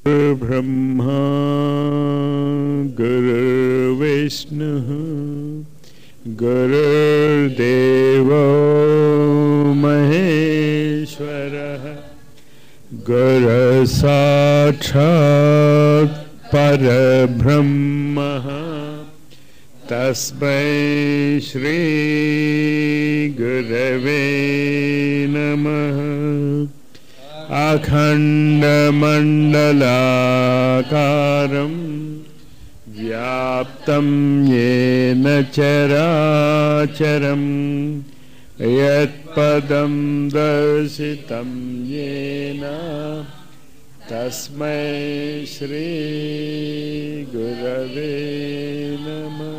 ब्रह्मा गुरुर्विष्णुः गुरुर्देवो महेश्वरः गुरसाक्षात् परब्रह्मः तस्मै श्रीगुरवे नमः अखण्डमण्डलाकारम् व्याप्तं येन चराचरम् यत्पदं दर्शितं येन तस्मै श्रीगुरवे नमः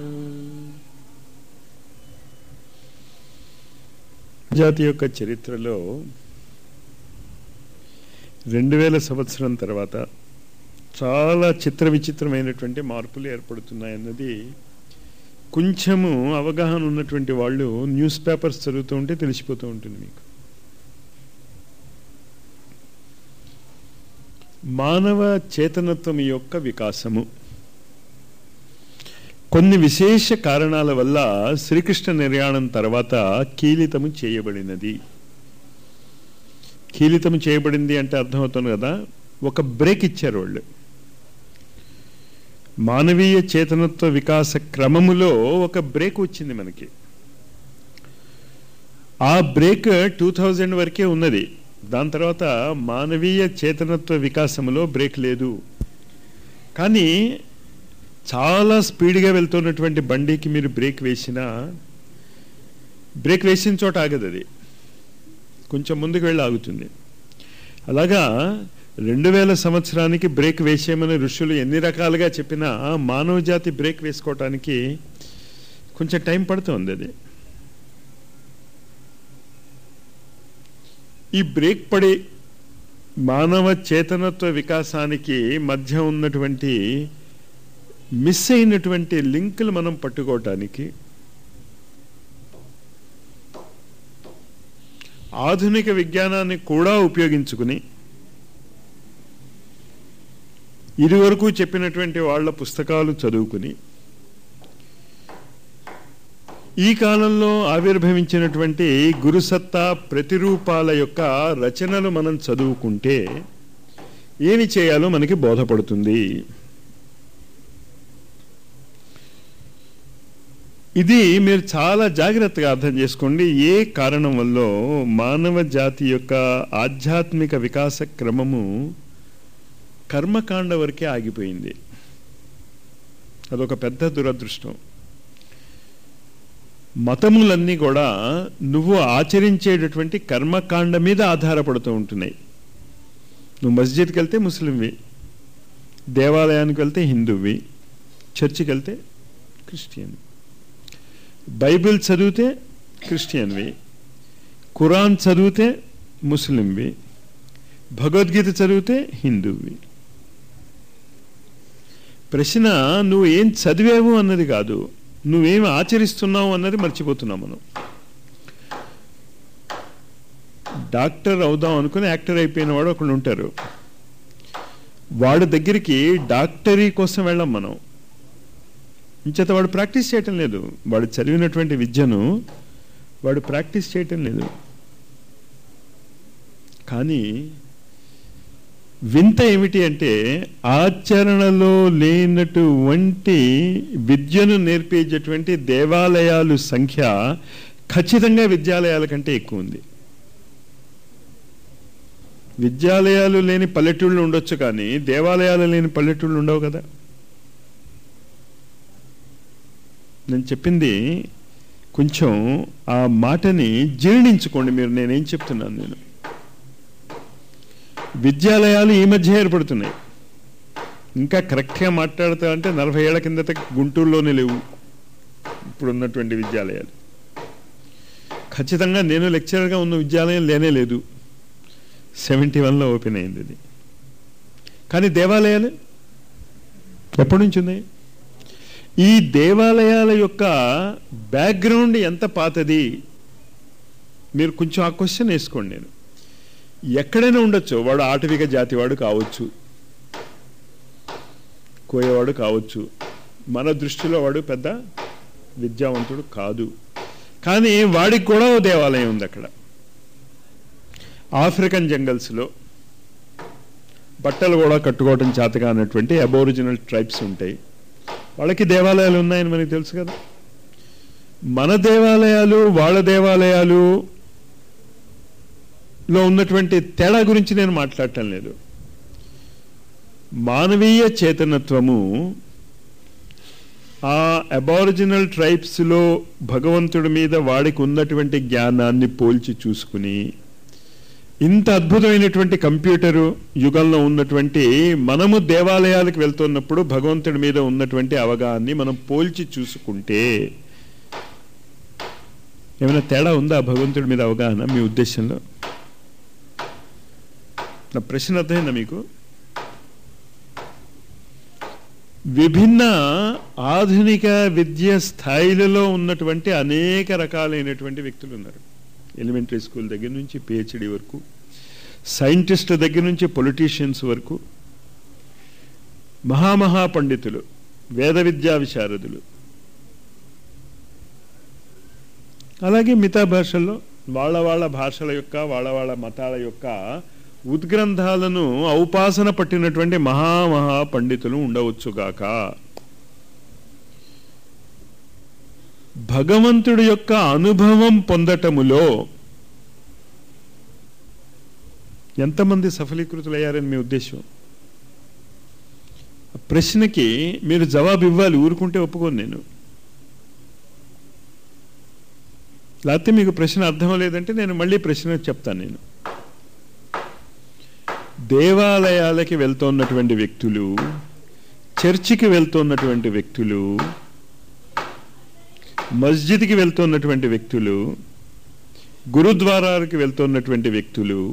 జాతి యొక్క చరిత్రలో రెండు వేల సంవత్సరం తర్వాత చాలా చిత్ర విచిత్రమైనటువంటి మార్పులు ఏర్పడుతున్నాయన్నది కొంచెము అవగాహన ఉన్నటువంటి వాళ్ళు న్యూస్ పేపర్స్ చదువుతూ ఉంటే తెలిసిపోతూ ఉంటుంది మీకు మానవ చేతనత్వం యొక్క వికాసము కొన్ని విశేష కారణాల వల్ల శ్రీకృష్ణ నిర్యాణం తర్వాత కీలితము చేయబడినది కీలితము చేయబడింది అంటే అర్థమవుతుంది కదా ఒక బ్రేక్ ఇచ్చారు వాళ్ళు మానవీయ చేతనత్వ వికాస క్రమములో ఒక బ్రేక్ వచ్చింది మనకి ఆ బ్రేక్ టూ థౌజండ్ వరకే ఉన్నది దాని తర్వాత మానవీయ చేతనత్వ వికాసములో బ్రేక్ లేదు కానీ చాలా స్పీడ్గా వెళ్తున్నటువంటి బండికి మీరు బ్రేక్ వేసినా బ్రేక్ వేసిన చోట ఆగదు అది కొంచెం ముందుకు వెళ్ళి ఆగుతుంది అలాగా రెండు వేల సంవత్సరానికి బ్రేక్ వేసేయమని ఋషులు ఎన్ని రకాలుగా చెప్పినా మానవ జాతి బ్రేక్ వేసుకోవటానికి కొంచెం టైం పడుతుంది అది ఈ బ్రేక్ పడి మానవ చేతనత్వ వికాసానికి మధ్య ఉన్నటువంటి మిస్ అయినటువంటి లింకులు మనం పట్టుకోవటానికి ఆధునిక విజ్ఞానాన్ని కూడా ఉపయోగించుకుని ఇదివరకు చెప్పినటువంటి వాళ్ళ పుస్తకాలు చదువుకుని ఈ కాలంలో ఆవిర్భవించినటువంటి గురుసత్తా ప్రతిరూపాల యొక్క రచనలు మనం చదువుకుంటే ఏమి చేయాలో మనకి బోధపడుతుంది ఇది మీరు చాలా జాగ్రత్తగా అర్థం చేసుకోండి ఏ కారణం వల్ల మానవ జాతి యొక్క ఆధ్యాత్మిక వికాస క్రమము కర్మకాండ వరకే ఆగిపోయింది అదొక పెద్ద దురదృష్టం మతములన్నీ కూడా నువ్వు ఆచరించేటటువంటి కర్మకాండ మీద ఆధారపడుతూ ఉంటున్నాయి నువ్వు మస్జిద్కి వెళ్తే ముస్లింవి దేవాలయానికి వెళ్తే హిందువి చర్చికి వెళ్తే క్రిస్టియన్ బైబిల్ చదివితే క్రిస్టియన్వి ఖురాన్ చదివితే ముస్లింవి భగవద్గీత చదివితే హిందువి ప్రశ్న నువ్వు ఏం చదివావు అన్నది కాదు నువ్వేమి ఆచరిస్తున్నావు అన్నది మర్చిపోతున్నావు మనం డాక్టర్ అవుదాం అనుకుని యాక్టర్ అయిపోయిన వాడు ఒకళ్ళు ఉంటారు వాడి దగ్గరికి డాక్టరీ కోసం వెళ్ళాం మనం ఇంచేత వాడు ప్రాక్టీస్ చేయటం లేదు వాడు చదివినటువంటి విద్యను వాడు ప్రాక్టీస్ చేయటం లేదు కానీ వింత ఏమిటి అంటే ఆచరణలో లేనటువంటి విద్యను నేర్పేటటువంటి దేవాలయాలు సంఖ్య ఖచ్చితంగా విద్యాలయాల కంటే ఎక్కువ ఉంది విద్యాలయాలు లేని పల్లెటూళ్ళు ఉండొచ్చు కానీ దేవాలయాలు లేని పల్లెటూళ్ళు ఉండవు కదా నేను చెప్పింది కొంచెం ఆ మాటని జీర్ణించుకోండి మీరు నేనేం చెప్తున్నాను నేను విద్యాలయాలు ఈ మధ్య ఏర్పడుతున్నాయి ఇంకా కరెక్ట్గా మాట్లాడతా అంటే నలభై ఏళ్ల కిందట గుంటూరులోనే లేవు ఇప్పుడున్నటువంటి విద్యాలయాలు ఖచ్చితంగా నేను లెక్చరర్గా ఉన్న విద్యాలయం లేనే లేదు సెవెంటీ వన్లో ఓపెన్ అయింది ఇది కానీ దేవాలయాలు ఎప్పటి నుంచి ఉన్నాయి ఈ దేవాలయాల యొక్క బ్యాక్గ్రౌండ్ ఎంత పాతది మీరు కొంచెం ఆ క్వశ్చన్ వేసుకోండి నేను ఎక్కడైనా ఉండొచ్చు వాడు ఆటవిక జాతి వాడు కావచ్చు కోయేవాడు కావచ్చు మన దృష్టిలో వాడు పెద్ద విద్యావంతుడు కాదు కానీ వాడికి కూడా ఓ దేవాలయం ఉంది అక్కడ ఆఫ్రికన్ జంగల్స్లో బట్టలు కూడా కట్టుకోవడం చేతగా అన్నటువంటి అబోరిజినల్ ట్రైబ్స్ ఉంటాయి వాళ్ళకి దేవాలయాలు ఉన్నాయని మనకి తెలుసు కదా మన దేవాలయాలు వాళ్ళ దేవాలయాలు లో ఉన్నటువంటి తేడా గురించి నేను మాట్లాడటం లేదు మానవీయ చేతనత్వము ఆ అబారిజినల్ ట్రైబ్స్లో భగవంతుడి మీద వాడికి ఉన్నటువంటి జ్ఞానాన్ని పోల్చి చూసుకుని ఇంత అద్భుతమైనటువంటి కంప్యూటరు యుగంలో ఉన్నటువంటి మనము దేవాలయాలకు వెళ్తున్నప్పుడు భగవంతుడి మీద ఉన్నటువంటి అవగాహన్ని మనం పోల్చి చూసుకుంటే ఏమైనా తేడా ఉందా భగవంతుడి మీద అవగాహన మీ ఉద్దేశంలో నా ప్రశ్న అర్థమైందా మీకు విభిన్న ఆధునిక విద్య స్థాయిలలో ఉన్నటువంటి అనేక రకాలైనటువంటి వ్యక్తులు ఉన్నారు ఎలిమెంటరీ స్కూల్ దగ్గర నుంచి పిహెచ్డి వరకు సైంటిస్టుల దగ్గర నుంచి పొలిటీషియన్స్ వరకు మహామహా పండితులు వేద విద్యా విశారదులు అలాగే మిగతా భాషల్లో వాళ్ళ వాళ్ళ భాషల యొక్క వాళ్ళ వాళ్ళ మతాల యొక్క ఉద్గ్రంథాలను ఔపాసన పట్టినటువంటి మహామహా పండితులు ఉండవచ్చుగాక భగవంతుడి యొక్క అనుభవం పొందటములో ఎంతమంది సఫలీకృతులయ్యారని మీ ఉద్దేశం ప్రశ్నకి మీరు జవాబు ఇవ్వాలి ఊరుకుంటే ఒప్పుకోను నేను లేకపోతే మీకు ప్రశ్న అర్థం లేదంటే నేను మళ్ళీ ప్రశ్న చెప్తాను నేను దేవాలయాలకి వెళ్తున్నటువంటి వ్యక్తులు చర్చికి వెళ్తున్నటువంటి వ్యక్తులు మస్జిద్కి వెళ్తున్నటువంటి వ్యక్తులు గురుద్వారాలకు వెళ్తున్నటువంటి వ్యక్తులు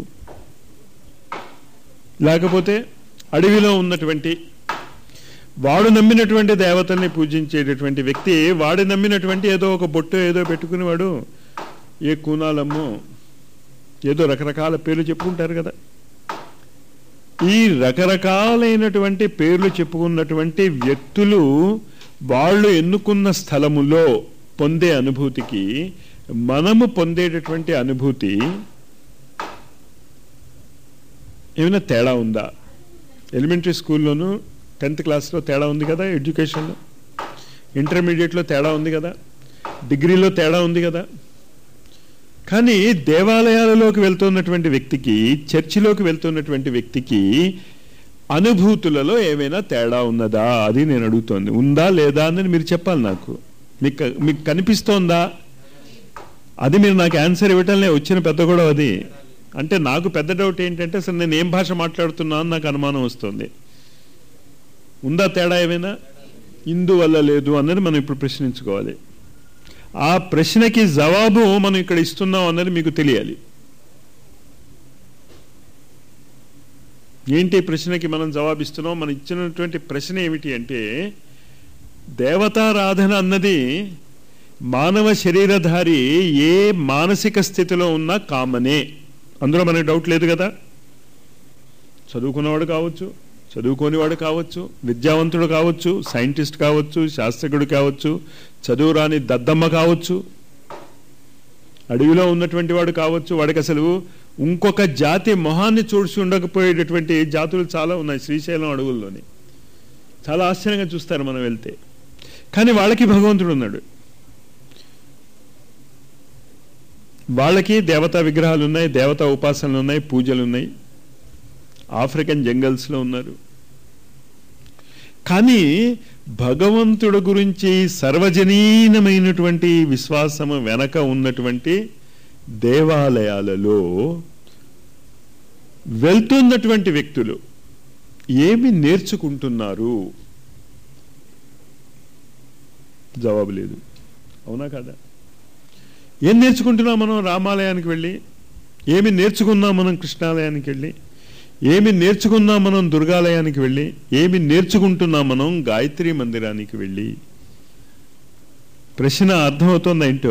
లేకపోతే అడవిలో ఉన్నటువంటి వాడు నమ్మినటువంటి దేవతల్ని పూజించేటటువంటి వ్యక్తి వాడు నమ్మినటువంటి ఏదో ఒక బొట్టు ఏదో పెట్టుకుని వాడు ఏ కూనాలమ్మో ఏదో రకరకాల పేర్లు చెప్పుకుంటారు కదా ఈ రకరకాలైనటువంటి పేర్లు చెప్పుకున్నటువంటి వ్యక్తులు వాళ్ళు ఎన్నుకున్న స్థలములో పొందే అనుభూతికి మనము పొందేటటువంటి అనుభూతి ఏమైనా తేడా ఉందా ఎలిమెంటరీ స్కూల్లోనూ టెన్త్ క్లాస్లో తేడా ఉంది కదా ఎడ్యుకేషన్లో ఇంటర్మీడియట్లో తేడా ఉంది కదా డిగ్రీలో తేడా ఉంది కదా కానీ దేవాలయాలలోకి వెళ్తున్నటువంటి వ్యక్తికి చర్చిలోకి వెళ్తున్నటువంటి వ్యక్తికి అనుభూతులలో ఏమైనా తేడా ఉన్నదా అది నేను అడుగుతోంది ఉందా లేదా అని మీరు చెప్పాలి నాకు మీకు మీకు కనిపిస్తోందా అది మీరు నాకు ఆన్సర్ ఇవ్వటంలే వచ్చిన పెద్ద కూడా అది అంటే నాకు పెద్ద డౌట్ ఏంటంటే అసలు నేను ఏం భాష మాట్లాడుతున్నా అని నాకు అనుమానం వస్తుంది ఉందా తేడా ఏమైనా ఇందువల్ల లేదు అన్నది మనం ఇప్పుడు ప్రశ్నించుకోవాలి ఆ ప్రశ్నకి జవాబు మనం ఇక్కడ ఇస్తున్నాం అన్నది మీకు తెలియాలి ఏంటి ప్రశ్నకి మనం జవాబిస్తున్నాం మనం ఇచ్చినటువంటి ప్రశ్న ఏమిటి అంటే దేవతారాధన అన్నది మానవ శరీరధారి ఏ మానసిక స్థితిలో ఉన్నా కామనే అందులో మనకి డౌట్ లేదు కదా చదువుకున్నవాడు కావచ్చు చదువుకోనివాడు కావచ్చు విద్యావంతుడు కావచ్చు సైంటిస్ట్ కావచ్చు శాస్త్రజ్ఞుడు కావచ్చు చదువు రాని దద్దమ్మ కావచ్చు అడవిలో ఉన్నటువంటి వాడు కావచ్చు వాడికి అసలు ఇంకొక జాతి మొహాన్ని చూసి ఉండకపోయేటటువంటి జాతులు చాలా ఉన్నాయి శ్రీశైలం అడవుల్లోని చాలా ఆశ్చర్యంగా చూస్తారు మనం వెళ్తే కానీ వాళ్ళకి భగవంతుడు ఉన్నాడు వాళ్ళకి దేవతా విగ్రహాలు ఉన్నాయి దేవతా ఉపాసనలు ఉన్నాయి పూజలు ఉన్నాయి ఆఫ్రికన్ జంగల్స్లో ఉన్నారు కానీ భగవంతుడు గురించి సర్వజనీనమైనటువంటి విశ్వాసము వెనక ఉన్నటువంటి దేవాలయాలలో వెళ్తున్నటువంటి వ్యక్తులు ఏమి నేర్చుకుంటున్నారు జవాబు లేదు అవునా కదా ఏం నేర్చుకుంటున్నాం మనం రామాలయానికి వెళ్ళి ఏమి నేర్చుకున్నాం మనం కృష్ణాలయానికి వెళ్ళి ఏమి నేర్చుకున్నాం మనం దుర్గాలయానికి వెళ్ళి ఏమి నేర్చుకుంటున్నాం మనం గాయత్రి మందిరానికి వెళ్ళి ప్రశ్న అర్థమవుతోంది ఏంటో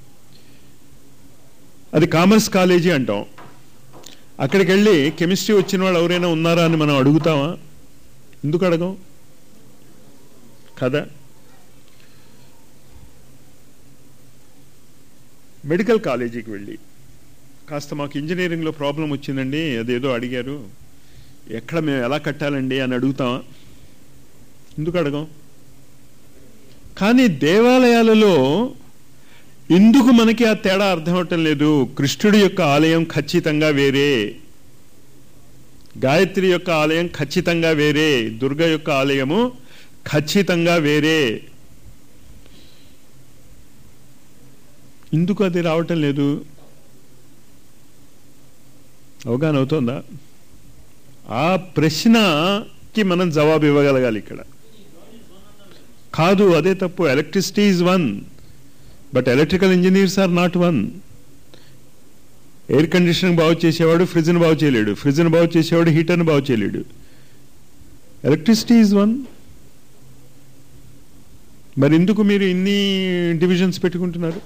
అది కామర్స్ కాలేజీ అంటాం అక్కడికి వెళ్ళి కెమిస్ట్రీ వచ్చిన వాళ్ళు ఎవరైనా ఉన్నారా అని మనం అడుగుతామా ఎందుకు అడగం కదా మెడికల్ కాలేజీకి వెళ్ళి కాస్త మాకు ఇంజనీరింగ్లో ప్రాబ్లం వచ్చిందండి అదేదో అడిగారు ఎక్కడ మేము ఎలా కట్టాలండి అని అడుగుతామా ఎందుకు అడగం కానీ దేవాలయాలలో ఎందుకు మనకి ఆ తేడా అర్థం అవటం లేదు కృష్ణుడి యొక్క ఆలయం ఖచ్చితంగా వేరే గాయత్రి యొక్క ఆలయం ఖచ్చితంగా వేరే దుర్గ యొక్క ఆలయము ఖచ్చితంగా వేరే ఎందుకు అది రావటం లేదు అవగాహన అవుతోందా ఆ ప్రశ్నకి మనం జవాబు ఇవ్వగలగాలి ఇక్కడ కాదు అదే తప్పు electricity is one but electrical engineers are not one air conditioning బాగు చేసేవాడు ఫ్రిడ్జ్ని బాగు చేయలేడు ఫ్రిడ్జ్ని బాగు చేసేవాడు హీటర్ని బాగు చేయలేడు ఎలక్ట్రిసిటీ ఈజ్ వన్ మరి ఎందుకు మీరు ఇన్ని డివిజన్స్ పెట్టుకుంటున్నారు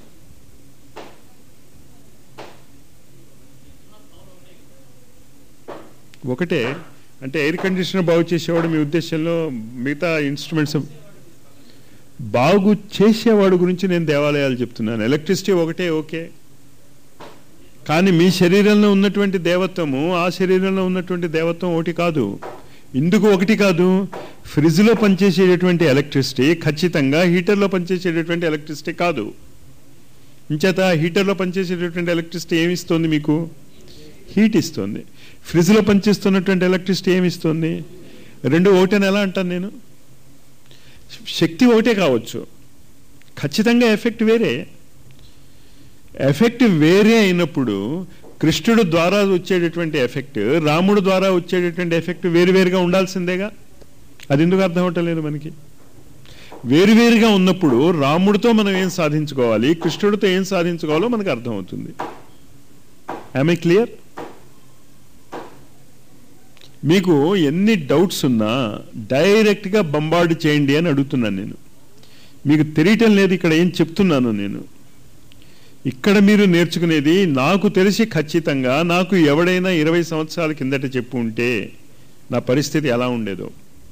ఒకటే అంటే ఎయిర్ కండిషనర్ బాగు చేసేవాడు మీ ఉద్దేశంలో మిగతా ఇన్స్ట్రుమెంట్స్ బాగు చేసేవాడు గురించి నేను దేవాలయాలు చెప్తున్నాను ఎలక్ట్రిసిటీ ఒకటే ఓకే కానీ మీ శరీరంలో ఉన్నటువంటి దేవత్వము ఆ శరీరంలో ఉన్నటువంటి దేవత్వం ఒకటి కాదు ఇందుకు ఒకటి కాదు ఫ్రిడ్జ్లో పనిచేసేటటువంటి ఎలక్ట్రిసిటీ ఖచ్చితంగా హీటర్లో పనిచేసేటటువంటి ఎలక్ట్రిసిటీ కాదు ఇంచేత హీటర్లో పనిచేసేటటువంటి ఎలక్ట్రిసిటీ ఏమి ఇస్తుంది మీకు హీట్ ఇస్తుంది ఫ్రిడ్జ్లో పనిచేస్తున్నటువంటి ఎలక్ట్రిసిటీ ఏమి ఇస్తుంది రెండు ఒకటని ఎలా అంటాను నేను శక్తి ఒకటే కావచ్చు ఖచ్చితంగా ఎఫెక్ట్ వేరే ఎఫెక్ట్ వేరే అయినప్పుడు కృష్ణుడు ద్వారా వచ్చేటటువంటి ఎఫెక్ట్ రాముడు ద్వారా వచ్చేటటువంటి ఎఫెక్ట్ వేరువేరుగా ఉండాల్సిందేగా అది ఎందుకు అర్థం అవటం లేదు మనకి వేరువేరుగా ఉన్నప్పుడు రాముడితో మనం ఏం సాధించుకోవాలి కృష్ణుడితో ఏం సాధించుకోవాలో మనకు అర్థమవుతుంది ఐ క్లియర్ మీకు ఎన్ని డౌట్స్ ఉన్నా డైరెక్ట్గా బంబార్డు చేయండి అని అడుగుతున్నాను నేను మీకు తెలియటం లేదు ఇక్కడ ఏం చెప్తున్నాను నేను ఇక్కడ మీరు నేర్చుకునేది నాకు తెలిసి ఖచ్చితంగా నాకు ఎవడైనా ఇరవై సంవత్సరాల కిందట చెప్పు ఉంటే నా పరిస్థితి ఎలా ఉండేదో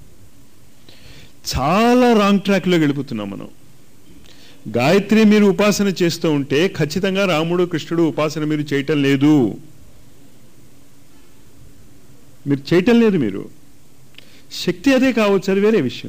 చాలా రాంగ్ ట్రాక్లో గెలుపుతున్నాం మనం గాయత్రి మీరు ఉపాసన చేస్తూ ఉంటే ఖచ్చితంగా రాముడు కృష్ణుడు ఉపాసన మీరు చేయటం లేదు మీరు చేయటం లేదు మీరు శక్తి అదే కావచ్చు అది వేరే విషయం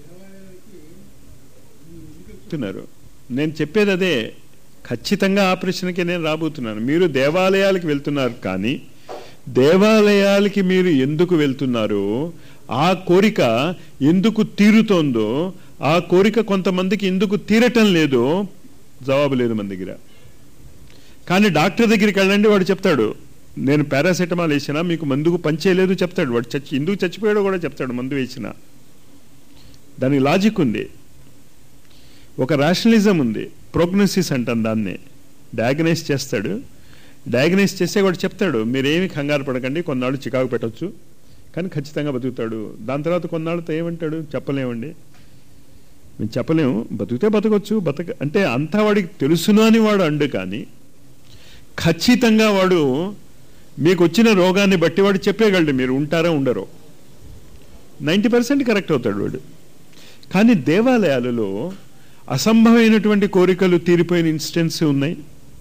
చెప్తున్నారు నేను చెప్పేది అదే ఖచ్చితంగా ఆ ప్రశ్నకే నేను రాబోతున్నాను మీరు దేవాలయాలకు వెళ్తున్నారు కానీ దేవాలయాలకి మీరు ఎందుకు వెళ్తున్నారో ఆ కోరిక ఎందుకు తీరుతోందో ఆ కోరిక కొంతమందికి ఎందుకు తీరటం లేదో జవాబు లేదు మన దగ్గర కానీ డాక్టర్ దగ్గరికి వెళ్ళండి వాడు చెప్తాడు నేను పారాసెటమాల్ వేసినా మీకు మందుకు పనిచేయలేదు చెప్తాడు వాడు చచ్చి ఎందుకు చచ్చిపోయాడో కూడా చెప్తాడు మందు వేసిన దానికి లాజిక్ ఉంది ఒక రేషనలిజం ఉంది ప్రోగ్నోసిస్ అంటాం దాన్ని డయాగ్నైజ్ చేస్తాడు డయాగ్నైజ్ చేస్తే వాడు చెప్తాడు మీరేమి కంగారు పడకండి కొన్నాళ్ళు చికాకు పెట్టవచ్చు కానీ ఖచ్చితంగా బతుకుతాడు దాని తర్వాత కొన్నాళ్ళతో ఏమంటాడు చెప్పలేమండి మేము చెప్పలేము బతుకుతే బతకొచ్చు బతక అంటే అంతా వాడికి తెలుసును అని వాడు అండు కానీ ఖచ్చితంగా వాడు మీకు వచ్చిన రోగాన్ని బట్టి వాడు చెప్పేయగలడు మీరు ఉంటారా ఉండరో నైంటీ పర్సెంట్ కరెక్ట్ అవుతాడు వాడు కానీ దేవాలయాలలో అసంభవమైనటువంటి కోరికలు తీరిపోయిన ఇన్స్టెన్స్ ఉన్నాయి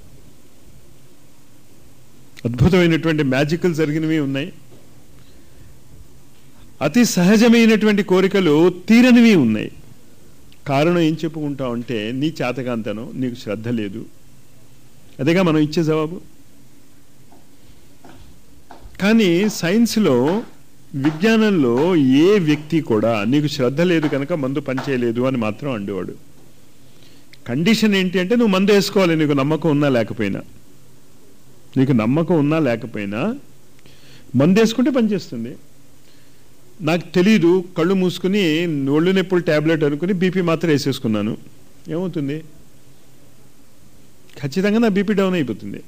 అద్భుతమైనటువంటి మ్యాజికల్ జరిగినవి ఉన్నాయి అతి సహజమైనటువంటి కోరికలు తీరనివి ఉన్నాయి కారణం ఏం చెప్పుకుంటాం అంటే నీ చేతకాంతనం నీకు శ్రద్ధ లేదు అదేగా మనం ఇచ్చే జవాబు కానీ సైన్స్లో విజ్ఞానంలో ఏ వ్యక్తి కూడా నీకు శ్రద్ధ లేదు కనుక మందు పనిచేయలేదు అని మాత్రం అండేవాడు కండిషన్ ఏంటి అంటే నువ్వు మందు వేసుకోవాలి నీకు నమ్మకం ఉన్నా లేకపోయినా నీకు నమ్మకం ఉన్నా లేకపోయినా మందు వేసుకుంటే పనిచేస్తుంది నాకు తెలీదు కళ్ళు మూసుకుని ఒళ్ళు నొప్పులు ట్యాబ్లెట్ అనుకుని బీపీ మాత్రం వేసేసుకున్నాను ఏమవుతుంది ఖచ్చితంగా నా బీపీ డౌన్ అయిపోతుంది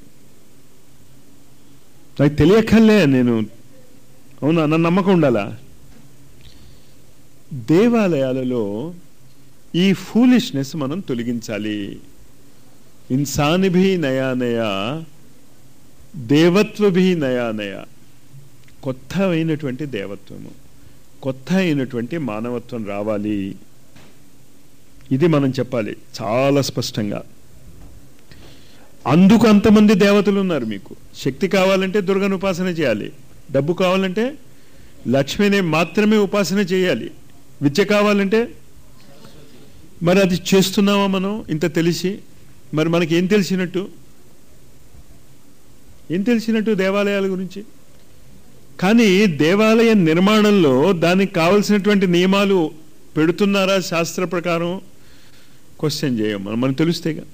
నాకు తెలియకల్లే నేను అవునా నా నమ్మకం ఉండాలా దేవాలయాలలో ఈ ఫూలిష్నెస్ మనం తొలగించాలి ఇన్సానిభి నయా నయా దేవత్వభి నయా నయా కొత్త అయినటువంటి దేవత్వము కొత్త అయినటువంటి మానవత్వం రావాలి ఇది మనం చెప్పాలి చాలా స్పష్టంగా అందుకు అంతమంది దేవతలు ఉన్నారు మీకు శక్తి కావాలంటే దుర్గను ఉపాసన చేయాలి డబ్బు కావాలంటే లక్ష్మిని మాత్రమే ఉపాసన చేయాలి విద్య కావాలంటే మరి అది చేస్తున్నావా మనం ఇంత తెలిసి మరి మనకి ఏం తెలిసినట్టు ఏం తెలిసినట్టు దేవాలయాల గురించి కానీ దేవాలయ నిర్మాణంలో దానికి కావలసినటువంటి నియమాలు పెడుతున్నారా శాస్త్ర ప్రకారం క్వశ్చన్ చేయం మనం మనకు తెలుస్తేగా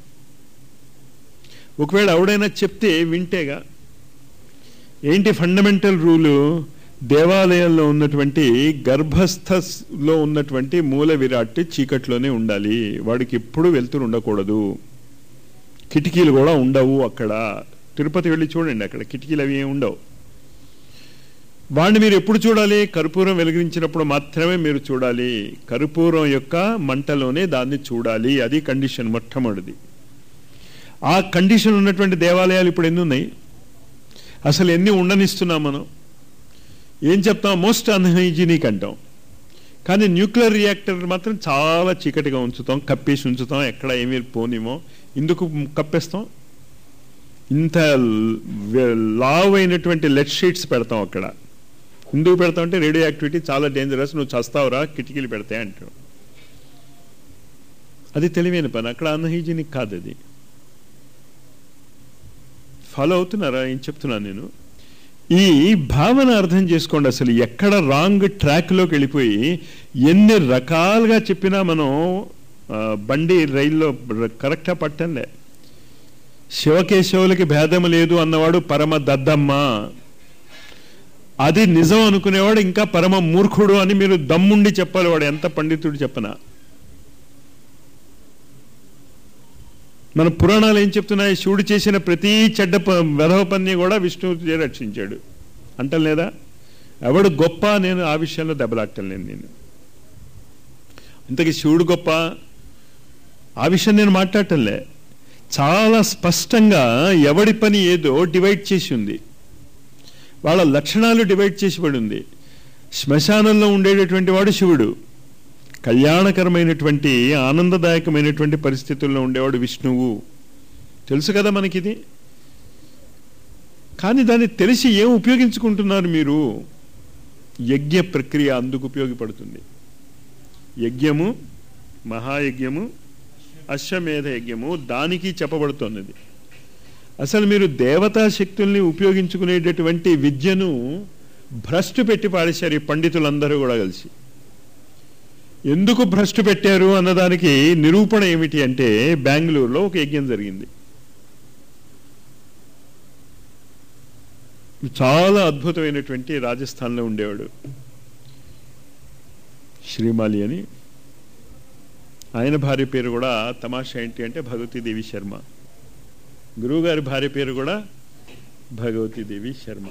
ఒకవేళ ఎవడైనా చెప్తే వింటేగా ఏంటి ఫండమెంటల్ రూలు దేవాలయంలో ఉన్నటువంటి గర్భస్థలో ఉన్నటువంటి మూల విరాట్ చీకట్లోనే ఉండాలి వాడికి ఎప్పుడు వెళ్తురు ఉండకూడదు కిటికీలు కూడా ఉండవు అక్కడ తిరుపతి వెళ్ళి చూడండి అక్కడ కిటికీలు అవి ఏమి ఉండవు వాడిని మీరు ఎప్పుడు చూడాలి కర్పూరం వెలిగించినప్పుడు మాత్రమే మీరు చూడాలి కర్పూరం యొక్క మంటలోనే దాన్ని చూడాలి అది కండిషన్ మొట్టమొదటిది ఆ కండిషన్ ఉన్నటువంటి దేవాలయాలు ఇప్పుడు ఎన్ని ఉన్నాయి అసలు ఎన్ని ఉండనిస్తున్నాం మనం ఏం చెప్తాం మోస్ట్ అన్హైజీనిక్ అంటాం కానీ న్యూక్లియర్ రియాక్టర్ మాత్రం చాలా చీకటిగా ఉంచుతాం కప్పేసి ఉంచుతాం ఎక్కడ ఏమీ పోనిమో ఇందుకు కప్పేస్తాం ఇంత లావ్ అయినటువంటి లెడ్ షీట్స్ పెడతాం అక్కడ ఎందుకు పెడతాం అంటే రేడియో యాక్టివిటీ చాలా డేంజరస్ నువ్వు చస్తావురా కిటికీలు పెడతాయి అంటావు అది తెలివైన పని అక్కడ అన్హైజీనిక్ కాదు అది ఫాలో అవుతున్నారా ఏం చెప్తున్నాను నేను ఈ భావన అర్థం చేసుకోండి అసలు ఎక్కడ రాంగ్ ట్రాక్లోకి వెళ్ళిపోయి ఎన్ని రకాలుగా చెప్పినా మనం బండి రైల్లో కరెక్ట్గా పట్టంలే శివకేశవులకి భేదం లేదు అన్నవాడు పరమ దద్దమ్మ అది నిజం అనుకునేవాడు ఇంకా పరమ మూర్ఖుడు అని మీరు దమ్ముండి చెప్పాలి వాడు ఎంత పండితుడు చెప్పనా మన పురాణాలు ఏం చెప్తున్నాయి శివుడు చేసిన ప్రతి చెడ్డ వెధవ పని కూడా విష్ణువు రక్షించాడు అంటలేదా ఎవడు గొప్ప నేను ఆ విషయంలో దెబ్బలాట్టలేను నేను ఇంతకీ శివుడు గొప్ప ఆ విషయం నేను మాట్లాడటంలే చాలా స్పష్టంగా ఎవడి పని ఏదో డివైడ్ చేసి ఉంది వాళ్ళ లక్షణాలు డివైడ్ చేసి పడి ఉంది శ్మశానంలో ఉండేటటువంటి వాడు శివుడు కళ్యాణకరమైనటువంటి ఆనందదాయకమైనటువంటి పరిస్థితుల్లో ఉండేవాడు విష్ణువు తెలుసు కదా మనకిది కానీ దాన్ని తెలిసి ఏం ఉపయోగించుకుంటున్నారు మీరు యజ్ఞ ప్రక్రియ అందుకు ఉపయోగపడుతుంది యజ్ఞము మహాయజ్ఞము అశ్వమేధ యజ్ఞము దానికి చెప్పబడుతున్నది అసలు మీరు దేవతా శక్తుల్ని ఉపయోగించుకునేటటువంటి విద్యను భ్రష్టు పెట్టి పాడేశారు ఈ పండితులందరూ కూడా కలిసి ఎందుకు భ్రష్టు పెట్టారు అన్నదానికి నిరూపణ ఏమిటి అంటే బెంగళూరులో ఒక యజ్ఞం జరిగింది చాలా అద్భుతమైనటువంటి రాజస్థాన్లో ఉండేవాడు శ్రీమాలి అని ఆయన భార్య పేరు కూడా తమాషా ఏంటి అంటే భగవతీదేవి శర్మ గురువుగారి భార్య పేరు కూడా భగవతీదేవి శర్మ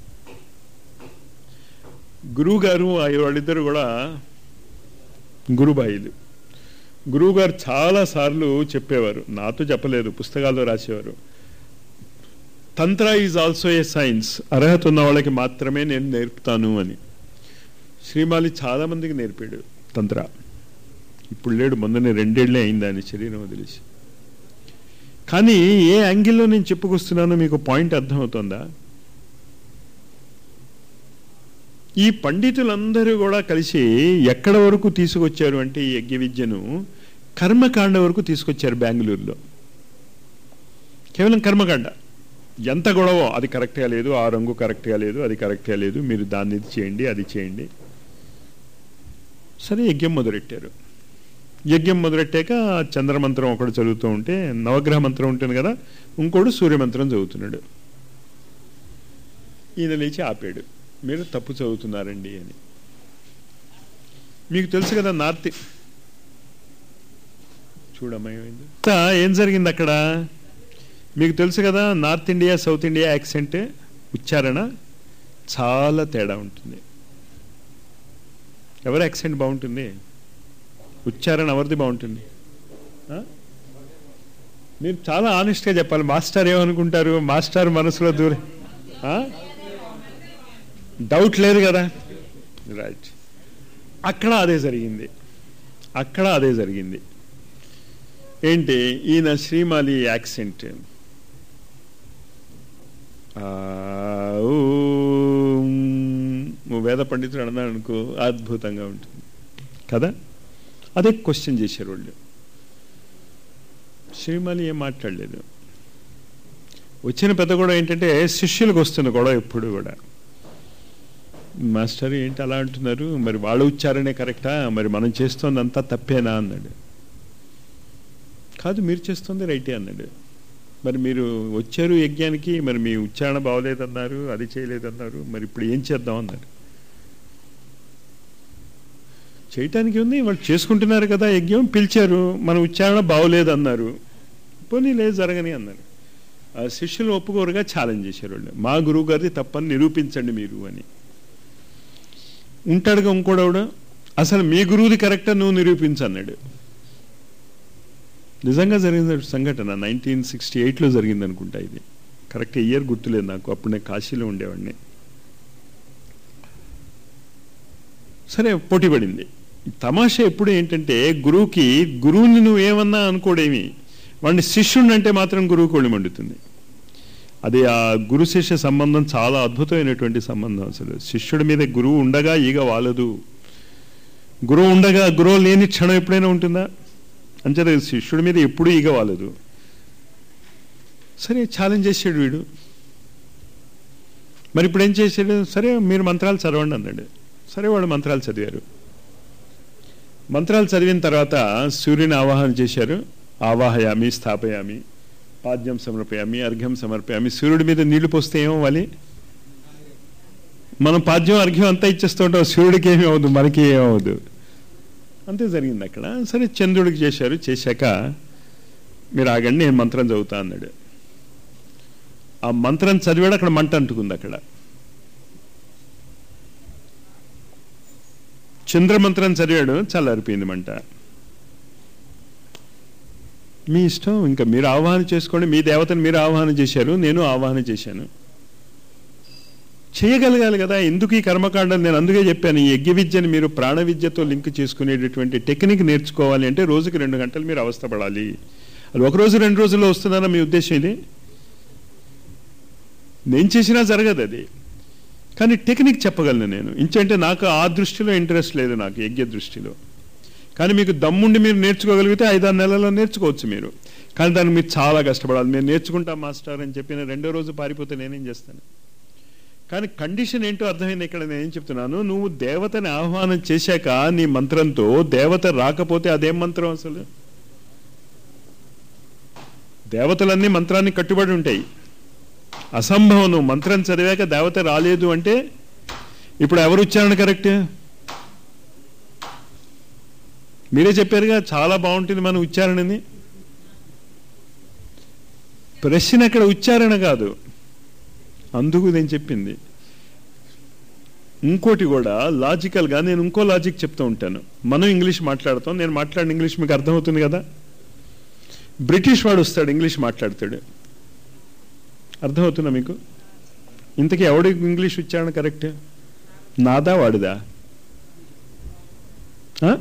గురువుగారు వాళ్ళిద్దరు కూడా గురుబాయిలు గురువుగారు చాలాసార్లు చెప్పేవారు నాతో చెప్పలేదు పుస్తకాల్లో రాసేవారు తంత్ర ఈజ్ ఆల్సో ఏ సైన్స్ అర్హత ఉన్న వాళ్ళకి మాత్రమే నేను నేర్పుతాను అని శ్రీమాలి చాలామందికి నేర్పాడు తంత్ర ఇప్పుడు లేడు మొన్ననే రెండేళ్లే అయింది ఆయన శరీరం వదిలేసి కానీ ఏ యాంగిల్లో నేను చెప్పుకొస్తున్నానో మీకు పాయింట్ అర్థమవుతుందా ఈ పండితులందరూ కూడా కలిసి ఎక్కడ వరకు తీసుకొచ్చారు అంటే ఈ యజ్ఞ విద్యను కర్మకాండ వరకు తీసుకొచ్చారు బెంగళూరులో కేవలం కర్మకాండ ఎంత గొడవో అది కరెక్ట్గా లేదు ఆ రంగు కరెక్ట్గా లేదు అది కరెక్ట్గా లేదు మీరు దాన్ని ఇది చేయండి అది చేయండి సరే యజ్ఞం మొదలెట్టారు యజ్ఞం మొదలెట్టాక చంద్రమంత్రం ఒకడు చదువుతూ ఉంటే నవగ్రహ మంత్రం ఉంటుంది కదా ఇంకోడు సూర్యమంత్రం చదువుతున్నాడు ఈయన లేచి ఆపాడు మీరు తప్పు చదువుతున్నారండి అని మీకు తెలుసు కదా నార్త్ చూడమ్మా ఏమైంది ఏం జరిగింది అక్కడ మీకు తెలుసు కదా north India south India accent ఉచ్చారణ చాలా తేడా ఉంటుంది ఎవరి యాక్సెంట్ బాగుంటుంది ఉచ్చారణ ఎవరిది బాగుంటుంది మీరు చాలా ఆనెస్ట్గా చెప్పాలి మాస్టర్ ఏమనుకుంటారు మాస్టర్ మనసులో దూరం డౌట్ లేదు కదా రైట్ అక్కడ అదే జరిగింది అక్కడ అదే జరిగింది ఏంటి ఈయన శ్రీమాలి యాక్సెంట్ ఆ, ఊం. నువ్వు వేద పండితుడు అన్నాడు అనుకో అద్భుతంగా ఉంటుంది కదా అదే క్వశ్చన్ చేశారు వాళ్ళు శ్రీమాలి ఏం మాట్లాడలేదు వచ్చిన పెద్ద గొడవ ఏంటంటే శిష్యులకు వస్తున్న గొడవ ఎప్పుడు కూడా మాస్టర్ ఏంటి అలా అంటున్నారు మరి వాళ్ళ ఉచ్చారణే కరెక్టా మరి మనం చేస్తోందంతా తప్పేనా అన్నాడు కాదు మీరు చేస్తుంది రైటే అన్నాడు మరి మీరు వచ్చారు యజ్ఞానికి మరి మీ ఉచ్చారణ బాగోలేదన్నారు అది చేయలేదన్నారు మరి ఇప్పుడు ఏం చేద్దాం అన్నారు చేయటానికి ఉంది వాళ్ళు చేసుకుంటున్నారు కదా యజ్ఞం పిలిచారు మన ఉచ్చారణ బాగోలేదన్నారు పోనీ లేదు జరగని అన్నారు ఆ శిష్యులు ఒప్పుకోరుగా ఛాలెంజ్ చేశారు వాళ్ళు మా గురువు గారిది తప్పని నిరూపించండి మీరు అని ఉంటాడుగా ఇంకోడవుడు అసలు మీ గురువుది కరెక్టా నువ్వు నిరూపించు అన్నాడు నిజంగా జరిగిన సంఘటన నైన్టీన్ సిక్స్టీ ఎయిట్లో జరిగింది అనుకుంటా ఇది కరెక్ట్ ఇయర్ గుర్తులేదు నాకు అప్పుడు నేను కాశీలో ఉండేవాడిని సరే పోటీ పడింది తమాషా ఎప్పుడు ఏంటంటే గురువుకి గురువుని నువ్వు ఏమన్నా అనుకోడేమి వాడిని శిష్యుడిని అంటే మాత్రం గురువు కోళ్ళు మండుతుంది అది ఆ గురు శిష్య సంబంధం చాలా అద్భుతమైనటువంటి సంబంధం అసలు శిష్యుడి మీద గురువు ఉండగా ఈగ వాలదు గురువు ఉండగా గురువు లేని క్షణం ఎప్పుడైనా ఉంటుందా అంతే శిష్యుడి మీద ఎప్పుడూ ఈగ వాలదు సరే ఛాలెంజ్ చేసాడు వీడు మరి ఇప్పుడు ఏం చేశాడు సరే మీరు మంత్రాలు చదవండి అన్నాడు సరే వాడు మంత్రాలు చదివారు మంత్రాలు చదివిన తర్వాత సూర్యుని ఆవాహన చేశారు ఆవాహయామి స్థాపయామి పాద్యం సమర్పయామి అర్ఘ్యం సమర్పయామి సూర్యుడి మీద నీళ్లు పోస్తే ఏమవ్వాలి మనం పాద్యం అర్ఘ్యం అంతా ఇచ్చేస్తూ ఉంటాం సూర్యుడికి ఏమి అవ్వదు మనకి ఏమవ్వదు అంతే జరిగింది అక్కడ సరే చంద్రుడికి చేశారు చేశాక మీరు ఆగండి నేను మంత్రం చదువుతా అన్నాడు ఆ మంత్రం చదివాడు అక్కడ మంట అంటుకుంది అక్కడ చంద్రమంత్రం చదివాడు చల్లారిపోయింది మంట మీ ఇష్టం ఇంకా మీరు ఆహ్వానం చేసుకోండి మీ దేవతను మీరు ఆహ్వానం చేశారు నేను ఆహ్వానం చేశాను చేయగలగాలి కదా ఎందుకు ఈ కర్మకాండం నేను అందుకే చెప్పాను ఈ యజ్ఞ విద్యని మీరు ప్రాణ విద్యతో లింక్ చేసుకునేటటువంటి టెక్నిక్ నేర్చుకోవాలి అంటే రోజుకి రెండు గంటలు మీరు అవస్థపడాలి అది ఒక రోజు రెండు రోజుల్లో వస్తుందన్న మీ ఉద్దేశం ఇది నేను చేసినా జరగదు అది కానీ టెక్నిక్ చెప్పగలను నేను ఇంచంటే నాకు ఆ దృష్టిలో ఇంట్రెస్ట్ లేదు నాకు యజ్ఞ దృష్టిలో కానీ మీకు దమ్ముండి మీరు నేర్చుకోగలిగితే ఐదారు నెలల్లో నేర్చుకోవచ్చు మీరు కానీ దానికి మీరు చాలా కష్టపడాలి మీరు నేర్చుకుంటా మాస్టర్ అని చెప్పిన రెండో రోజు పారిపోతే నేనేం చేస్తాను కానీ కండిషన్ ఏంటో అర్థమైంది ఇక్కడ నేనేం చెప్తున్నాను నువ్వు దేవతని ఆహ్వానం చేశాక నీ మంత్రంతో దేవత రాకపోతే అదేం మంత్రం అసలు దేవతలన్నీ మంత్రాన్ని కట్టుబడి ఉంటాయి అసంభవం నువ్వు మంత్రం చదివాక దేవత రాలేదు అంటే ఇప్పుడు ఎవరు ఉచ్చారణ కరెక్ట్ మీరే చెప్పారుగా చాలా బాగుంటుంది మన ఉచ్చారణని ప్రశ్న అక్కడ ఉచ్చారణ కాదు అందుకు నేను చెప్పింది ఇంకోటి కూడా లాజికల్గా నేను ఇంకో లాజిక్ చెప్తూ ఉంటాను మనం ఇంగ్లీష్ మాట్లాడతాం నేను మాట్లాడిన ఇంగ్లీష్ మీకు అర్థమవుతుంది కదా బ్రిటిష్ వాడు వస్తాడు ఇంగ్లీష్ మాట్లాడతాడు అర్థమవుతుందా మీకు ఇంతకీ ఎవడి ఇంగ్లీష్ ఉచ్చారణ కరెక్ట్ నాదా వాడిదా ఆ?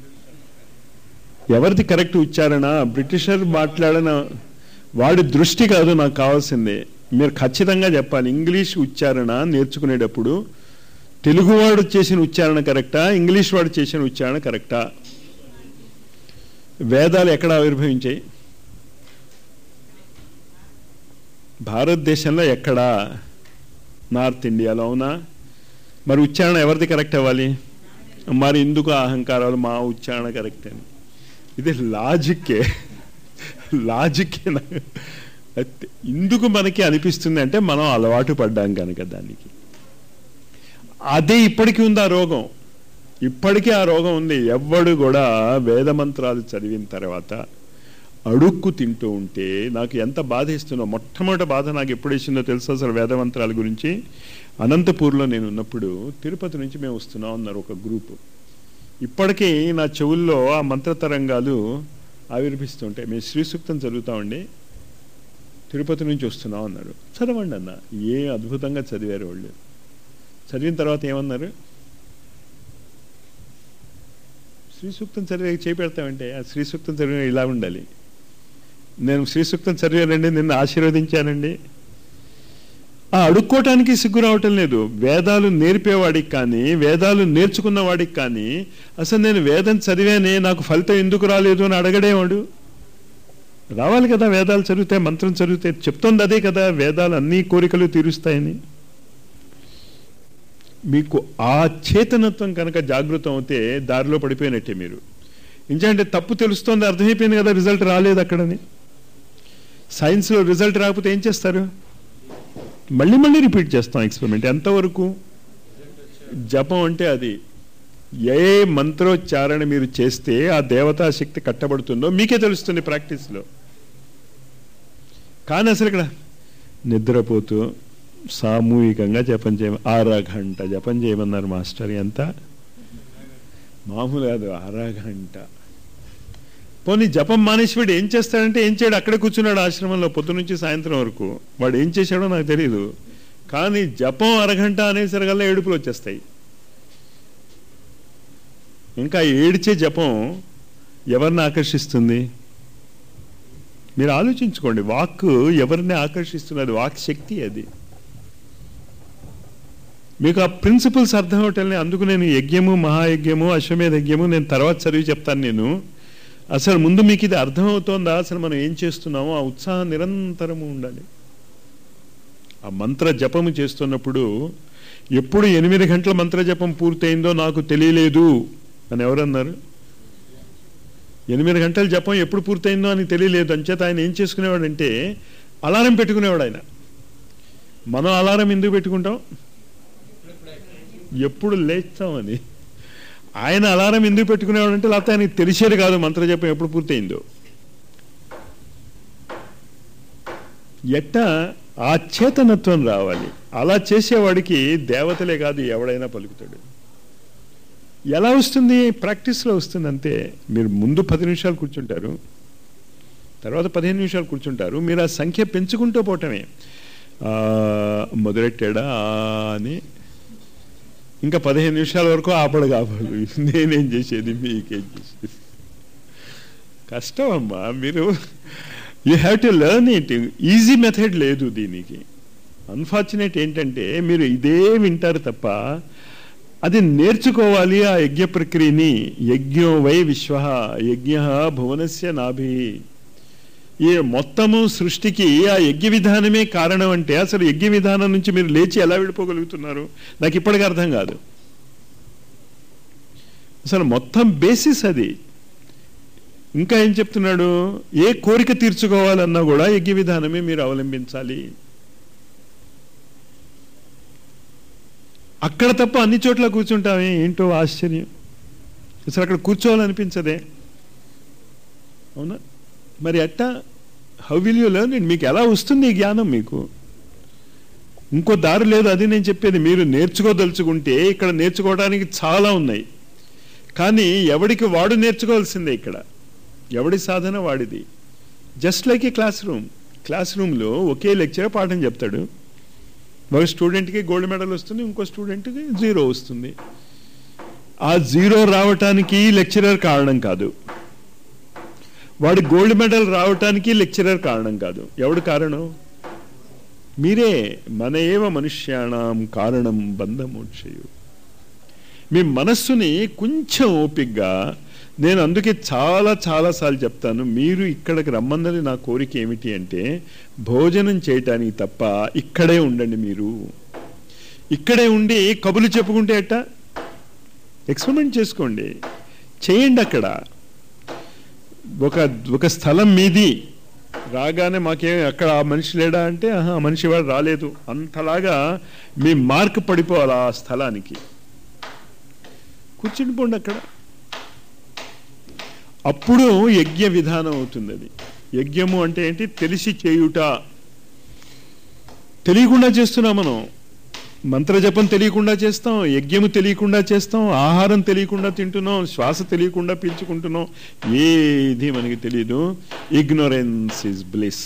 ఎవరిది కరెక్ట్ ఉచ్చారణ బ్రిటిషర్ మాట్లాడిన వాడి దృష్టి కాదు నాకు కావాల్సింది మీరు ఖచ్చితంగా చెప్పాలి ఇంగ్లీష్ ఉచ్చారణ నేర్చుకునేటప్పుడు తెలుగువాడు చేసిన ఉచ్చారణ కరెక్టా ఇంగ్లీష్ వాడు చేసిన ఉచ్చారణ కరెక్టా వేదాలు ఎక్కడ ఆవిర్భవించాయి భారతదేశంలో ఎక్కడా నార్త్ ఇండియాలో అవునా మరి ఉచ్చారణ ఎవరిది కరెక్ట్ అవ్వాలి మరి ఎందుకు ఆ అహంకారాలు మా ఉచ్చారణ కరెక్ట్ అని ఇది లాజిక్కే లాజిక్కే నాకు అయితే ఎందుకు మనకి అనిపిస్తుంది అంటే మనం అలవాటు పడ్డాం కనుక దానికి అదే ఇప్పటికీ ఉంది ఆ రోగం ఇప్పటికీ ఆ రోగం ఉంది ఎవ్వడు కూడా వేద మంత్రాలు చదివిన తర్వాత అడుక్కు తింటూ ఉంటే నాకు ఎంత బాధ ఇస్తుందో మొట్టమొదటి బాధ నాకు ఎప్పుడు ఇచ్చిందో తెలుసు అసలు వేద మంత్రాల గురించి అనంతపూర్లో నేను ఉన్నప్పుడు తిరుపతి నుంచి మేము వస్తున్నాం అన్నారు ఒక గ్రూపు ఇప్పటికీ నా చెవుల్లో ఆ మంత్ర తరంగాలు ఆవిర్భిస్తుంటాయి మేము శ్రీ సూక్తం చదువుతామండి తిరుపతి నుంచి వస్తున్నాం అన్నారు చదవండి అన్న ఏ అద్భుతంగా చదివారు వాళ్ళు చదివిన తర్వాత ఏమన్నారు శ్రీ సూక్తం చదివే చేపెడతామంటే ఆ శ్రీ సూక్తం చదివిన ఇలా ఉండాలి నేను శ్రీ సూక్తం చదివానండి నిన్ను ఆశీర్వదించానండి ఆ అడుక్కోవటానికి సిగ్గు రావటం లేదు వేదాలు నేర్పేవాడికి కానీ వేదాలు నేర్చుకున్న వాడికి కానీ అసలు నేను వేదం చదివానే నాకు ఫలితం ఎందుకు రాలేదు అని అడగడేవాడు రావాలి కదా వేదాలు చదివితే మంత్రం చదివితే చెప్తోంది అదే కదా వేదాలు అన్ని కోరికలు తీరుస్తాయని మీకు ఆ చేతనత్వం కనుక జాగృతం అవుతే దారిలో పడిపోయినట్టే మీరు ఇంకంటే తప్పు తెలుస్తోంది అర్థమైపోయింది కదా రిజల్ట్ రాలేదు అక్కడని సైన్స్లో రిజల్ట్ రాకపోతే ఏం చేస్తారు మళ్ళీ మళ్ళీ రిపీట్ చేస్తాం ఎక్స్పెరిమెంట్ ఎంతవరకు జపం అంటే అది ఏ మంత్రోచ్చారణ మీరు చేస్తే ఆ దేవతా శక్తి కట్టబడుతుందో మీకే తెలుస్తుంది ప్రాక్టీస్లో కానీ అసలు ఇక్కడ నిద్రపోతూ సామూహికంగా జపం చేయ అరగంట జపం చేయమన్నారు మాస్టర్ ఎంత మామూలు కాదు అరగంట పోనీ జపం మానేసి వాడు ఏం చేస్తాడంటే ఏం చేయడు అక్కడే కూర్చున్నాడు ఆశ్రమంలో పొద్దు నుంచి సాయంత్రం వరకు వాడు ఏం చేశాడో నాకు తెలియదు కానీ జపం అరగంట అనేసరికల్లా ఏడుపులు వచ్చేస్తాయి ఇంకా ఏడిచే జపం ఎవరిని ఆకర్షిస్తుంది మీరు ఆలోచించుకోండి వాక్ ఎవరిని ఆకర్షిస్తున్నది వాక్ శక్తి అది మీకు ఆ ప్రిన్సిపల్స్ అర్థం అవటంలే అందుకు నేను యజ్ఞము మహాయజ్ఞము అశ్వమేధ యజ్ఞము నేను తర్వాత చదివి చెప్తాను నేను అసలు ముందు మీకు ఇది అర్థమవుతోందా అసలు మనం ఏం చేస్తున్నామో ఆ ఉత్సాహం నిరంతరము ఉండాలి ఆ మంత్ర జపము చేస్తున్నప్పుడు ఎప్పుడు ఎనిమిది గంటల మంత్ర జపం పూర్తయిందో నాకు తెలియలేదు అని ఎవరన్నారు ఎనిమిది గంటల జపం ఎప్పుడు పూర్తయిందో అని తెలియలేదు అంచేత ఆయన ఏం చేసుకునేవాడంటే అలారం పెట్టుకునేవాడు ఆయన మనం అలారం ఎందుకు పెట్టుకుంటాం ఎప్పుడు లేస్తామని ఆయన అలారం ఎందుకు పెట్టుకునేవాడంటే లేకపోతే ఆయనకి తెలిసేది కాదు మంత్రజపం ఎప్పుడు పూర్తయిందో ఎట్ట ఆ చేతనత్వం రావాలి అలా చేసేవాడికి దేవతలే కాదు ఎవడైనా పలుకుతాడు ఎలా వస్తుంది ప్రాక్టీస్లో వస్తుంది అంతే మీరు ముందు పది నిమిషాలు కూర్చుంటారు తర్వాత పదిహేను నిమిషాలు కూర్చుంటారు మీరు ఆ సంఖ్య పెంచుకుంటూ పోవటమే మొదలెట్టాడా అని ఇంకా పదిహేను నిమిషాల వరకు ఆపడు కావాలి నేనేం చేసేది మీకేం చేసేది కష్టం అమ్మా మీరు you have to learn it easy method లేదు దీనికి అన్ఫార్చునేట్ ఏంటంటే మీరు ఇదే వింటారు తప్ప అది నేర్చుకోవాలి ఆ యజ్ఞ ప్రక్రియని యజ్ఞం వై విశ్వ యజ్ఞ భువనస్య నాభి ఈ మొత్తము సృష్టికి ఆ యజ్ఞ విధానమే కారణం అంటే అసలు యజ్ఞ విధానం నుంచి మీరు లేచి ఎలా విడిపోగలుగుతున్నారు నాకు ఇప్పటికీ అర్థం కాదు అసలు మొత్తం బేసిస్ అది ఇంకా ఏం చెప్తున్నాడు ఏ కోరిక తీర్చుకోవాలన్నా కూడా యజ్ఞ విధానమే మీరు అవలంబించాలి అక్కడ తప్ప అన్ని చోట్ల కూర్చుంటామే ఏంటో ఆశ్చర్యం అసలు అక్కడ కూర్చోవాలనిపించదే అవునా మరి అట్టా how will you learn it మీకు ఎలా వస్తుంది ఈ జ్ఞానం మీకు ఇంకో దారి లేదు అది నేను చెప్పేది మీరు నేర్చుకోదలుచుకుంటే ఇక్కడ నేర్చుకోవడానికి చాలా ఉన్నాయి కానీ ఎవడికి వాడు నేర్చుకోవాల్సిందే ఇక్కడ ఎవడి సాధన వాడిది just like a class room class రూమ్లో ఒకే లెక్చర్ పాఠం చెప్తాడు ఒక స్టూడెంట్కి గోల్డ్ మెడల్ వస్తుంది ఇంకో స్టూడెంట్కి జీరో వస్తుంది ఆ జీరో రావటానికి లెక్చరర్ కారణం కాదు వాడి గోల్డ్ మెడల్ రావటానికి లెక్చరర్ కారణం కాదు ఎవడు కారణం మీరే మన ఏవ మనుష్యాణం కారణం బంధమోక్షయు మీ మనస్సుని కొంచెం ఓపిగ్గా నేను అందుకే చాలా చాలాసార్లు చెప్తాను మీరు ఇక్కడికి రమ్మన్నది నా కోరిక ఏమిటి అంటే భోజనం చేయటానికి తప్ప ఇక్కడే ఉండండి మీరు ఇక్కడే ఉండి కబులు చెప్పుకుంటే ఎట్టా ఎక్స్పెరిమెంట్ చేసుకోండి చేయండి అక్కడ ఒక ఒక స్థలం మీది రాగానే మాకేం అక్కడ ఆ మనిషి లేడా అంటే ఆహా మనిషి వాడు రాలేదు అంతలాగా మీ మార్క్ పడిపోవాలి ఆ స్థలానికి కూర్చుని పోండి అక్కడ అప్పుడు యజ్ఞ విధానం అవుతుంది అది యజ్ఞము అంటే ఏంటి తెలిసి చేయుట తెలియకుండా చేస్తున్నాం మనం మంత్రజపం తెలియకుండా చేస్తాం యజ్ఞము తెలియకుండా చేస్తాం ఆహారం తెలియకుండా తింటున్నాం శ్వాస తెలియకుండా పీల్చుకుంటున్నాం ఏది మనకి తెలియదు ఇగ్నోరెన్స్ ఇస్ బ్లిస్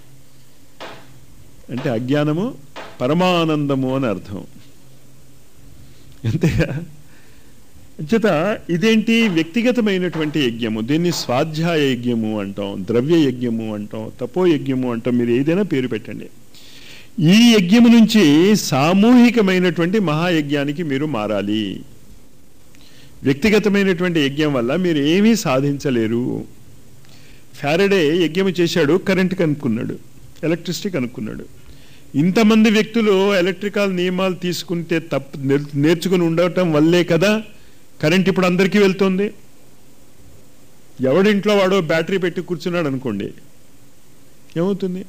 అంటే అజ్ఞానము పరమానందము అని అర్థం అంతేగా చేత ఇదేంటి వ్యక్తిగతమైనటువంటి యజ్ఞము దీన్ని స్వాధ్యాయ యజ్ఞము అంటాం ద్రవ్య యజ్ఞము అంటాం తపో యజ్ఞము అంటాం మీరు ఏదైనా పేరు పెట్టండి ఈ యజ్ఞము నుంచి సామూహికమైనటువంటి మహాయజ్ఞానికి మీరు మారాలి వ్యక్తిగతమైనటువంటి యజ్ఞం వల్ల మీరు ఏమీ సాధించలేరు ఫ్యారడే యజ్ఞం చేశాడు కరెంట్ కనుక్కున్నాడు ఎలక్ట్రిసిటీ కనుక్కున్నాడు ఇంతమంది వ్యక్తులు ఎలక్ట్రికల్ నియమాలు తీసుకుంటే తప్పు నేర్- నేర్చుకుని ఉండటం వల్లే కదా కరెంట్ ఇప్పుడు అందరికీ వెళ్తుంది ఎవడింట్లో వాడో బ్యాటరీ పెట్టి కూర్చున్నాడు అనుకోండి ఏమవుతుంది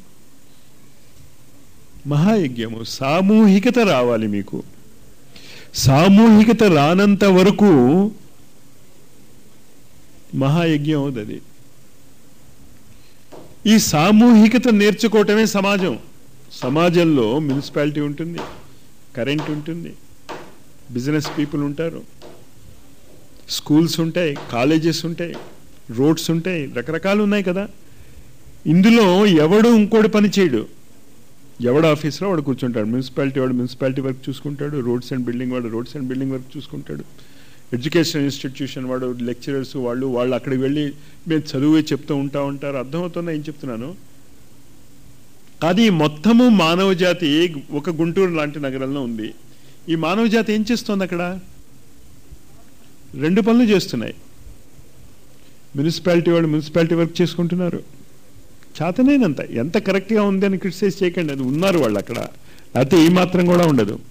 మహాయజ్ఞము సామూహికత రావాలి మీకు సామూహికత రానంత వరకు మహాయజ్ఞం అవుతుంది ఈ సామూహికత నేర్చుకోవటమే సమాజం సమాజంలో మున్సిపాలిటీ ఉంటుంది కరెంట్ ఉంటుంది బిజినెస్ పీపుల్ ఉంటారు స్కూల్స్ ఉంటాయి కాలేజెస్ ఉంటాయి రోడ్స్ ఉంటాయి రకరకాలు ఉన్నాయి కదా ఇందులో ఎవడు ఇంకోటి పని చేయడు ఎవడ ఆఫీస్లో వాడు కూర్చుంటాడు మున్సిపాలిటీ వాడు మున్సిపాలిటీ వర్క్ చూసుకుంటాడు రోడ్స్ అండ్ బిల్డింగ్ వాడు రోడ్స్ అండ్ బిల్డింగ్ వర్క్ చూసుకుంటాడు ఎడ్యుకేషన్ ఇన్స్టిట్యూషన్ వాడు లెక్చరర్స్ వాళ్ళు వాళ్ళు అక్కడికి వెళ్ళి మేము చదువే చెప్తూ ఉంటా ఉంటారు అర్థమవుతుందా ఏం చెప్తున్నాను అది మొత్తము మానవ జాతి ఒక గుంటూరు లాంటి నగరంలో ఉంది ఈ మానవ జాతి ఏం చేస్తుంది అక్కడ రెండు పనులు చేస్తున్నాయి మున్సిపాలిటీ వాళ్ళు మున్సిపాలిటీ వర్క్ చేసుకుంటున్నారు చేతనేనంత ఎంత కరెక్ట్గా ఉంది అని క్రిటిసైజ్ చేయకండి అది ఉన్నారు వాళ్ళు అక్కడ అయితే ఈ మాత్రం కూడా ఉండదు